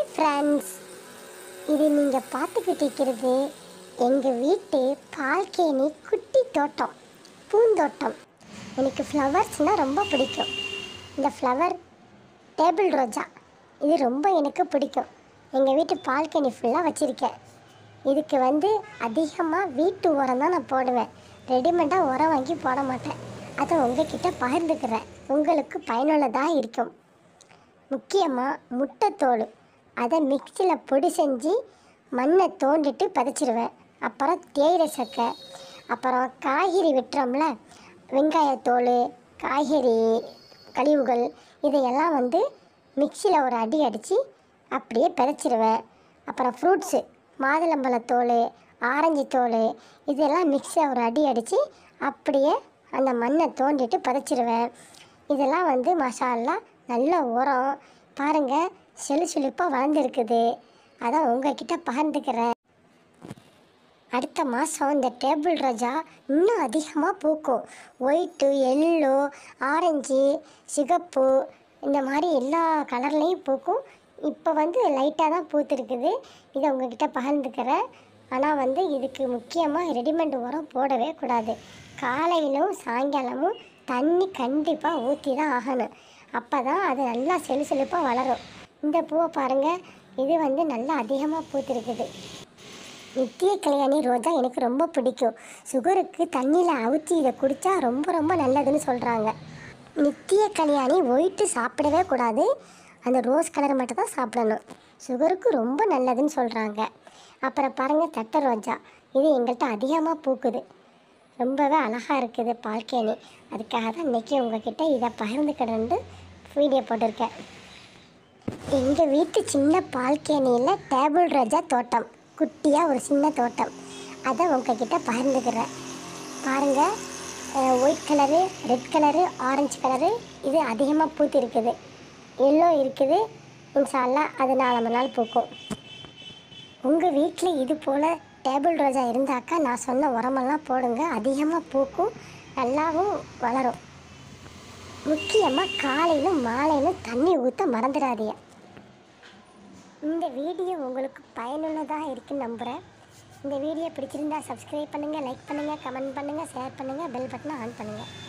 friends இது நீங்கள் பார்த்துக்கிட்டு இருக்கிறது எங்கள் வீட்டு பால்கேணி குட்டி தோட்டம் பூந்தோட்டம் எனக்கு ஃப்ளவர்ஸ்னால் ரொம்ப பிடிக்கும் இந்த ஃப்ளவர் டேபிள் ரோஜா இது ரொம்ப எனக்கு பிடிக்கும் எங்கள் வீட்டு பால்கனி ஃபுல்லாக வச்சுருக்கேன் இதுக்கு வந்து அதிகமாக வீட்டு உரம் தான் நான் போடுவேன் ரெடிமேடாக உரம் வாங்கி போட மாட்டேன் அதை உங்ககிட்ட பகிர்ந்துக்கிறேன் உங்களுக்கு பயனுள்ளதாக இருக்கும் முக்கியமாக முட்டைத்தோல் அதை மிக்சியில் பொடி செஞ்சு மண்ணை தோண்டிட்டு பதிச்சிருவேன் அப்புறம் தேயிலை சக்கை அப்புறம் காய்கறி வெட்டுறோம்ல வெங்காயத்தோல் காய்கறி கழிவுகள் இதையெல்லாம் வந்து மிக்சியில் ஒரு அடி அடித்து அப்படியே பிதைச்சிருவேன் அப்புறம் ஃப்ரூட்ஸு மாதுளம்பழத்தோல் ஆரஞ்சு தோல் இதெல்லாம் மிக்சியில் ஒரு அடி அடித்து அப்படியே அந்த மண்ணை தோண்டிட்டு பதைச்சிருவேன் இதெல்லாம் வந்து மசாலா நல்ல உரம் பாருங்கள் செழு செழிப்பாக வளர்ந்துருக்குது அதான் உங்ககிட்ட பகிர்ந்துக்கிறேன் அடுத்த மாதம் இந்த டேபிள் ரோஜா இன்னும் அதிகமாக பூக்கும் ஒயிட்டு எல்லோ ஆரஞ்சு சிகப்பு இந்த மாதிரி எல்லா கலர்லேயும் பூக்கும் இப்போ வந்து லைட்டாக தான் பூத்துருக்குது இதை உங்ககிட்ட பகிர்ந்துக்கிறேன் ஆனால் வந்து இதுக்கு முக்கியமாக ரெடிமேட் உரம் போடவே கூடாது காலையிலும் சாயங்காலமும் தண்ணி கண்டிப்பாக ஊற்றி தான் ஆகணும் அப்போ தான் அது நல்லா செழு செழிப்பாக வளரும் இந்த பூவை பாருங்கள் இது வந்து நல்லா அதிகமாக பூத்திருக்குது நித்திய கல்யாணி ரோஜா எனக்கு ரொம்ப பிடிக்கும் சுகருக்கு தண்ணியில் அவுத்தி இதை குடித்தா ரொம்ப ரொம்ப நல்லதுன்னு சொல்கிறாங்க நித்திய கல்யாணி ஒயிட்டு சாப்பிடவே கூடாது அந்த ரோஸ் கலர் மட்டும் தான் சாப்பிடணும் சுகருக்கு ரொம்ப நல்லதுன்னு சொல்கிறாங்க அப்புறம் பாருங்கள் தட்டை ரோஜா இது எங்கள்கிட்ட அதிகமாக பூக்குது ரொம்பவே அழகாக இருக்குது பால்கேணி அதுக்காக தான் இன்றைக்கி உங்ககிட்ட இதை பகிர்ந்துக்கிடந்து வீடியோ போட்டிருக்கேன் எங்கள் வீட்டு சின்ன பால்கேணியில் டேபிள் ரோஜா தோட்டம் குட்டியாக ஒரு சின்ன தோட்டம் அதை உங்ககிட்ட பகிர்ந்துக்கிறேன் பாருங்கள் white colour red colour orange colour இது அதிகமாக பூத்து இருக்குது எல்லோ இருக்குது இன்ஷால்லா அது நாலு நாள் பூக்கும் உங்கள் வீட்டில் இது போல் டேபிள் ரோஜா இருந்தாக்கா நான் சொன்ன உரமெல்லாம் போடுங்க அதிகமாக பூக்கும் நல்லாவும் வளரும் முக்கியமாக காலையிலும் மாலையிலும் தண்ணி ஊற்ற மறந்துடாதீங்க இந்த வீடியோ உங்களுக்கு பயனுள்ளதாக இருக்குன்னு நம்புகிறேன் இந்த வீடியோ பிடிச்சிருந்தா சப்ஸ்கிரைப் பண்ணுங்கள் லைக் பண்ணுங்கள் கமெண்ட் பண்ணுங்கள் ஷேர் பண்ணுங்கள் பெல் பட்டனை ஆன் பண்ணுங்கள்